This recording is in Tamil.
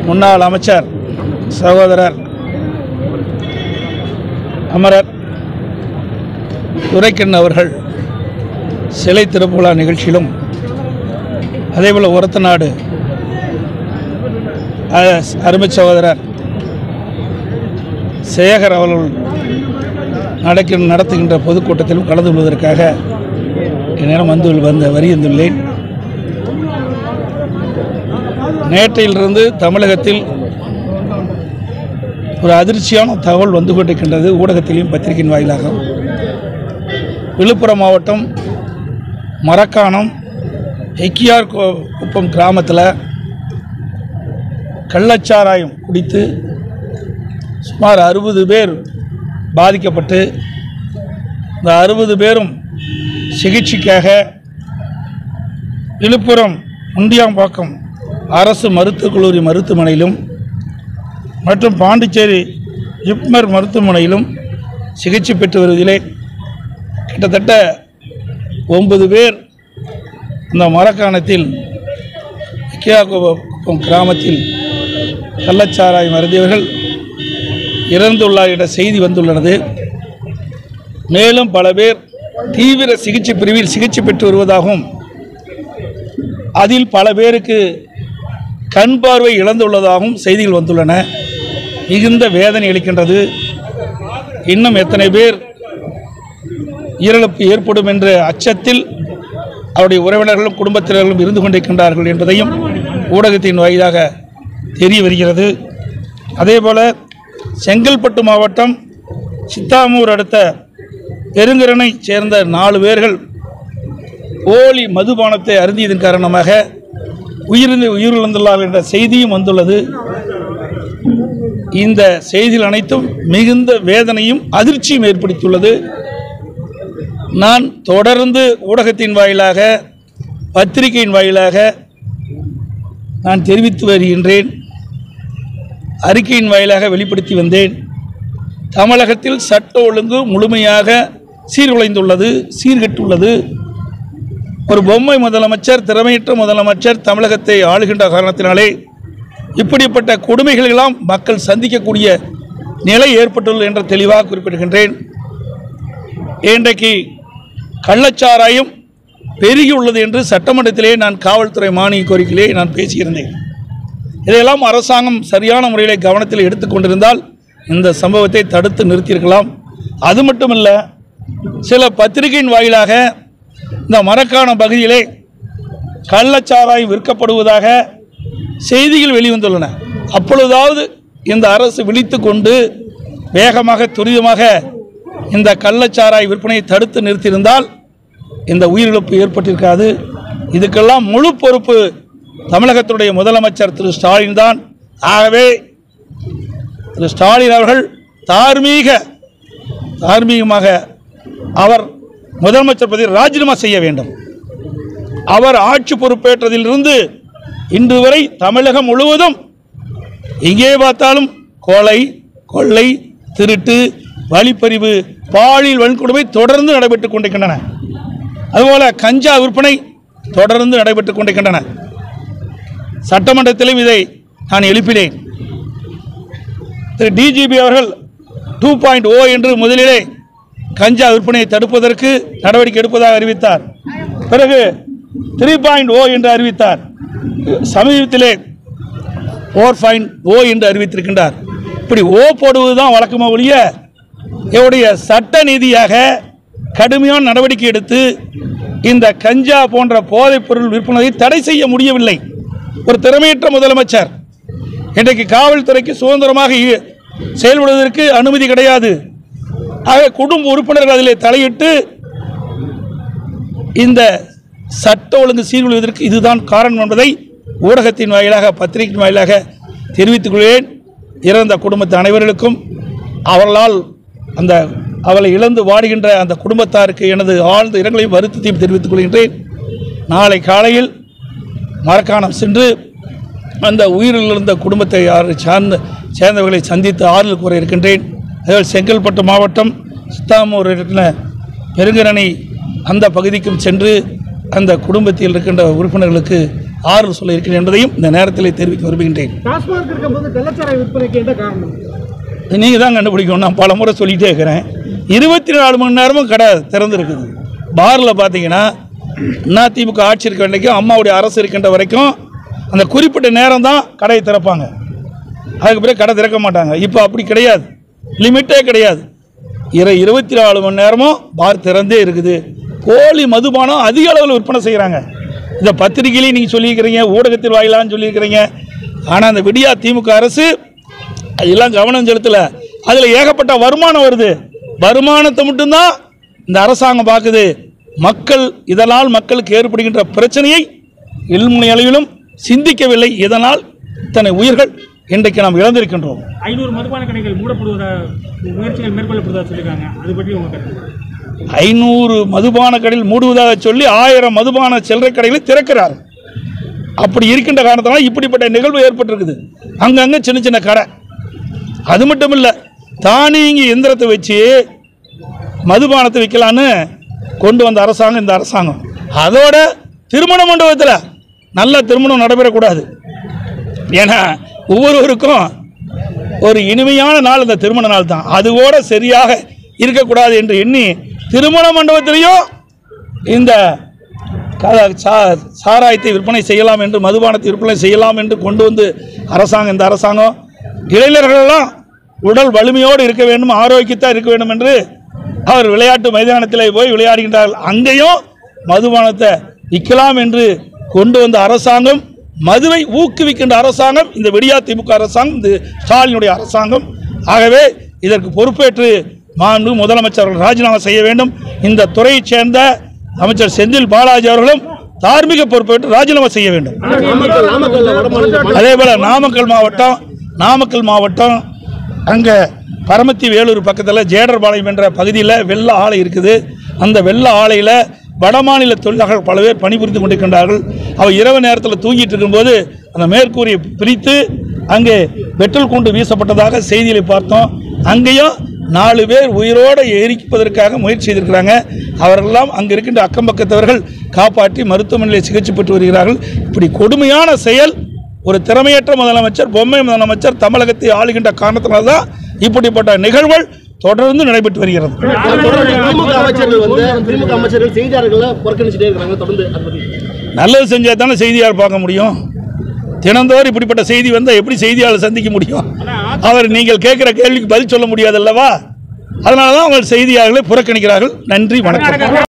முன்னாள் அமைச்சர் சகோதரர் அமரர் துரைக்கண்ணு அவர்கள் சிலை திறப்பு விழா நிகழ்ச்சியிலும் அதேபோல் உரத்த நாடு அஹ், அருமை சகோதரர் சேகர் அவர்கள் நடக்க நடத்துகின்ற பொதுக்கூட்டத்திலும் கலந்து கொள்வதற்காக என்னிடம் வந்து வந்து வருகின்றுள்ளேன் நேற்றையிலிருந்து தமிழகத்தில் ஒரு அதிர்ச்சியான தகவல் வந்து கொண்டிருக்கின்றது ஊடகத்திலையும் பத்திரிகையின் வாயிலாக விழுப்புரம் மாவட்டம் மரக்காணம் எக்கியார் கோ- குப்பம் கிராமத்தில் கள்ளச்சாராயம் குடித்து சுமார் அறுபது பேர் பாதிக்கப்பட்டு இந்த அறுபது பேரும் சிகிச்சைக்காக விழுப்புரம் முண்டியாம்பாக்கம் அரசு மருத்துவக் கல்லூரி மருத்துவமனையிலும் மற்றும் பாண்டிச்சேரி ஜிப்மர் மருத்துவமனையிலும் சிகிச்சை பெற்று வருவதிலே கிட்டத்தட்ட ஒன்பது பேர் இந்த மரக்காணத்தில் கியாகுப்பம் கிராமத்தில் கள்ளச்சாராயம் அருந்தியவர்கள் இறந்துள்ளார் என்ற செய்தி வந்துள்ளது மேலும் பல பேர் தீவிர சிகிச்சை பிரிவில் சிகிச்சை பெற்று வருவதாகவும் அதில் பல பேருக்கு கண் பார்வை இழந்துள்ளதாகவும் செய்திகள் வந்துள்ளன மிகுந்த வேதனை அளிக்கின்றது இன்னும் எத்தனை பேர் உயிரிழப்பு ஏற்படும் என்ற அச்சத்தில் அவருடைய உறவினர்களும் குடும்பத்தினர்களும் இருந்து கொண்டிருக்கின்றார்கள் என்பதையும் ஊடகத்தின் வாயிலாக தெரிய வருகிறது அதேபோல செங்கல்பட்டு மாவட்டம் சித்தாமூர் அடுத்த பெருங்கரனை சேர்ந்த நாலு பேர்கள் போலி மதுபானத்தை அருந்தியதன் காரணமாக உயிரிழந்து உயிரிழந்துள்ளார்கள் என்ற செய்தியும் வந்துள்ளது இந்த செய்திகள் அனைத்தும் மிகுந்த வேதனையும் அதிர்ச்சியும் ஏற்படுத்தியுள்ளது நான் தொடர்ந்து ஊடகத்தின் வாயிலாக பத்திரிகையின் வாயிலாக நான் தெரிவித்து வருகின்றேன் அறிக்கையின் வாயிலாக வெளிப்படுத்தி வந்தேன் தமிழகத்தில் சட்ட ஒழுங்கு முழுமையாக சீர்குலைந்துள்ளது சீர்கெட்டுள்ளது ஒரு பொம்மை முதலமைச்சர் திறமையற்ற முதலமைச்சர் தமிழகத்தை ஆளுகின்ற காரணத்தினாலே இப்படிப்பட்ட கொடுமைகள் எல்லாம் மக்கள் சந்திக்கக்கூடிய நிலை ஏற்பட்டுள்ளது என்று தெளிவாக குறிப்பிடுகின்றேன் இன்றைக்கு கள்ளச்சாராயம் பெருகி உள்ளது என்று சட்டமன்றத்திலே நான் காவல்துறை மானிய கோரிக்கையிலே நான் பேசியிருந்தேன் இதையெல்லாம் அரசாங்கம் சரியான முறையில் கவனத்தில் எடுத்துக்கொண்டிருந்தால் இந்த சம்பவத்தை தடுத்து நிறுத்தியிருக்கலாம் அது மட்டுமல்ல சில பத்திரிகையின் வாயிலாக இந்த மரக்காண பகுதியிலே கள்ளச்சாராயம் விற்கப்படுவதாக செய்திகள் வெளிவந்துள்ளன அப்பொழுதாவது இந்த அரசு விழித்து கொண்டு வேகமாக துரிதமாக இந்த கள்ளச்சாராய விற்பனையை தடுத்து நிறுத்தியிருந்தால் இந்த உயிரிழப்பு ஏற்பட்டிருக்காது இதுக்கெல்லாம் முழு பொறுப்பு தமிழகத்துடைய முதலமைச்சர் திரு ஸ்டாலின் தான் ஆகவே திரு ஸ்டாலின் அவர்கள் தார்மீக தார்மீகமாக அவர் முதலமைச்சர் பதவியை ராஜினாமா செய்ய வேண்டும் அவர் ஆட்சி பொறுப்பேற்றதிலிருந்து இன்று வரை தமிழகம் முழுவதும் எங்கே பார்த்தாலும் கொலை கொள்ளை திருட்டு வழிப்பறிவு பாலியல் வன்கொடுமை தொடர்ந்து நடைபெற்றுக் கொண்டிருக்கின்றன அதுபோல கஞ்சா விற்பனை தொடர்ந்து நடைபெற்றுக் கொண்டிருக்கின்றன சட்டமன்றத்திலும் இதை நான் எழுப்பினேன் திரு டிஜிபி அவர்கள் டூ பாயிண்ட் ஓ என்று முதலிலே கஞ்சா விற்பனையை தடுப்பதற்கு நடவடிக்கை எடுப்பதாக அறிவித்தார் பிறகு த்ரீ பாயிண்ட் ஓ என்று அறிவித்தார் சமீபத்திலே ஃபோர் பாயிண்ட் ஓ என்று அறிவித்திருக்கின்றார் இப்படி ஓ போடுவது தான் வழக்கமாக ஒழிய இவருடைய சட்ட நீதியாக கடுமையான நடவடிக்கை எடுத்து இந்த கஞ்சா போன்ற போதைப் பொருள் விற்பனையை தடை செய்ய முடியவில்லை ஒரு திறமையற்ற முதலமைச்சர் இன்றைக்கு காவல்துறைக்கு சுதந்திரமாக இ- செயல்படுவதற்கு அனுமதி கிடையாது ஆக குடும்ப உறுப்பினர்கள் அதிலே தலையிட்டு இந்த சட்ட ஒழுங்கு சீர்குலைவதற்கு இதுதான் காரணம் என்பதை ஊடகத்தின் வாயிலாக பத்திரிகையின் வாயிலாக தெரிவித்துக் கொள்கிறேன் இறந்த குடும்பத்து அனைவர்களுக்கும் அவர்களால் அந்த அவளை இழந்து வாடுகின்ற அந்த குடும்பத்தாருக்கு எனது ஆழ்ந்த இரங்கலையும் வருத்தத்தையும் தெரிவித்துக் கொள்கின்றேன் நாளை காலையில் மரக்காணம் சென்று அந்த உயிரிழந்த குடும்பத்தை யார் சார்ந்த சேர்ந்தவர்களை சந்தித்து ஆறுதல் கூற இருக்கின்றேன் அதேபோல் செங்கல்பட்டு மாவட்டம் சித்தாமூர் இருக்கிற பெருங்கரணி அந்த பகுதிக்கும் சென்று அந்த குடும்பத்தில் இருக்கின்ற உறுப்பினர்களுக்கு ஆறுதல் சொல்ல இருக்கிறேன் என்பதையும் இந்த நேரத்தில் தெரிவிக்க விரும்புகின்றேன் டாஸ்மாக் இருக்கும்போது கள்ளச்சாராய விற்பனைக்கு என்ன காரணம் நீங்கள் தான் கண்டுபிடிக்கணும் நான் பல முறை சொல்லிகிட்டே இருக்கிறேன் இருபத்தி நாலு மணி நேரமும் கடை திறந்துருக்குது பாரில் பார்த்தீங்கன்னா அதிமுக ஆட்சி இருக்க வரைக்கும் அம்மாவுடைய அரசு இருக்கின்ற வரைக்கும் அந்த குறிப்பிட்ட நேரம் தான் கடையை திறப்பாங்க அதுக்கு பிறகு கடை திறக்க மாட்டாங்க இப்போ அப்படி கிடையாது லிமிட்டே கிடையாது இரு இருபத்தி நாலு மணி நேரமும் பார் திறந்தே இருக்குது போலி மதுபானம் அதிக அளவில் விற்பனை செய்கிறாங்க இந்த பத்திரிகையிலையும் நீங்கள் சொல்லியிருக்கிறீங்க ஊடகத்தில் வாயிலான்னு சொல்லியிருக்கிறீங்க ஆனால் அந்த விடியா திமுக அரசு அதெல்லாம் கவனம் செலுத்தல அதில் ஏகப்பட்ட வருமானம் வருது வருமானத்தை மட்டும்தான் இந்த அரசாங்கம் பார்க்குது மக்கள் இதனால் மக்களுக்கு ஏற்படுகின்ற பிரச்சனையை இல்முனை அளவிலும் சிந்திக்கவில்லை இதனால் இத்தனை உயிர்கள் இன்றைக்கு நாம் இழந்திருக்கின்றோம் ஐநூறு மதுபான கடைகள் மூடப்படுவதா முயற்சிகள் மேற்கொள்ளப்படுவதா சொல்லியிருக்காங்க அது பற்றி உங்க கருத்து ஐநூறு மதுபான கடையில் மூடுவதாக சொல்லி ஆயிரம் மதுபான சில்லறை கடைகளை திறக்கிறார் அப்படி இருக்கின்ற காரணத்தினால இப்படிப்பட்ட நிகழ்வு ஏற்பட்டிருக்குது அங்கங்கே சின்ன சின்ன கடை அது மட்டும் இல்லை தானியங்கி எந்திரத்தை வச்சு மதுபானத்தை விற்கலான்னு கொண்டு வந்த அரசாங்கம் இந்த அரசாங்கம் அதோட திருமண மண்டபத்தில் நல்ல திருமணம் நடைபெறக்கூடாது ஏன்னா ஒவ்வொருவருக்கும் ஒரு இனிமையான நாள் அந்த திருமண நாள் தான் அது கூட சரியாக இருக்கக்கூடாது என்று எண்ணி திருமண மண்டபத்திலையும் இந்த க- சா- சாராயத்தை விற்பனை செய்யலாம் என்று மதுபானத்தை விற்பனை செய்யலாம் என்று கொண்டு வந்து அரசாங்கம் இந்த அரசாங்கம் இளைஞர்களெல்லாம் உடல் வலிமையோடு இருக்க வேண்டும் ஆரோக்கியத்தாக இருக்க வேண்டும் என்று அவர் விளையாட்டு மைதானத்தில் போய் விளையாடுகின்றார்கள் அங்கேயும் மதுபானத்தை விற்கலாம் என்று கொண்டு வந்த அரசாங்கம் மதுவை ஊக்குவிக்கின்ற அரசாங்கம் இந்த விடியா திமுக அரசாங்கம் இந்த ஸ்டாலினுடைய அரசாங்கம் ஆகவே இதற்கு பொறுப்பேற்று மாண்பு முதலமைச்சர் அவர்கள் ராஜினாமா செய்ய வேண்டும் இந்த துறையைச் சேர்ந்த அமைச்சர் செந்தில் பாலாஜி அவர்களும் தார்மீக பொறுப்பேற்று ராஜினாமா செய்ய வேண்டும் அதே போல நாமக்கல் மாவட்டம் நாமக்கல் மாவட்டம் அங்கே பரமத்தி வேலூர் பக்கத்தில் ஜேடர்பாளையம் என்ற பகுதியில் வெள்ள ஆலை இருக்குது அந்த வெள்ள ஆலையில் வடமாநில தொழிலாளர்கள் பல பேர் பணிபுரிந்து கொண்டிருக்கின்றார்கள் அவர் இரவு நேரத்தில் தூங்கிட்டு இருக்கும்போது அந்த மேற்கூரையை பிரித்து அங்கே வெட்டல் கூண்டு வீசப்பட்டதாக செய்திகளை பார்த்தோம் அங்கேயும் நாலு பேர் உயிரோடு எரிப்பதற்காக முயற்சி செய்திருக்கிறாங்க அவர்களெல்லாம் அங்கே இருக்கின்ற அக்கம் பக்கத்தவர்கள் காப்பாற்றி மருத்துவமனையில் சிகிச்சை பெற்று வருகிறார்கள் இப்படி கொடுமையான செயல் ஒரு திறமையற்ற முதலமைச்சர் பொம்மை முதலமைச்சர் தமிழகத்தை ஆளுகின்ற காரணத்தினால தான் இப்படிப்பட்ட நிகழ்வுகள் தொடர்ந்து நடைபெற்று வருகிறது தொடர்ந்து திமுக அமைச்சர்கள் வந்து திமுக அமைச்சர்கள் செய்தியாளர்களை புறக்கணிச்சுட்டே இருக்கிறாங்க தொடர்ந்து அதை பத்தி நல்லது செஞ்சால் தானே செய்தியாளர் பார்க்க முடியும் தினந்தோறும் இப்படிப்பட்ட செய்தி வந்தால் எப்படி செய்தியாளர் சந்திக்க முடியும் அவர் நீங்கள் கேட்குற கேள்விக்கு பதில் சொல்ல முடியாது அல்லவா அதனால தான் அவங்க செய்தியாளர்களை புறக்கணிக்கிறார்கள் நன்றி வணக்கம்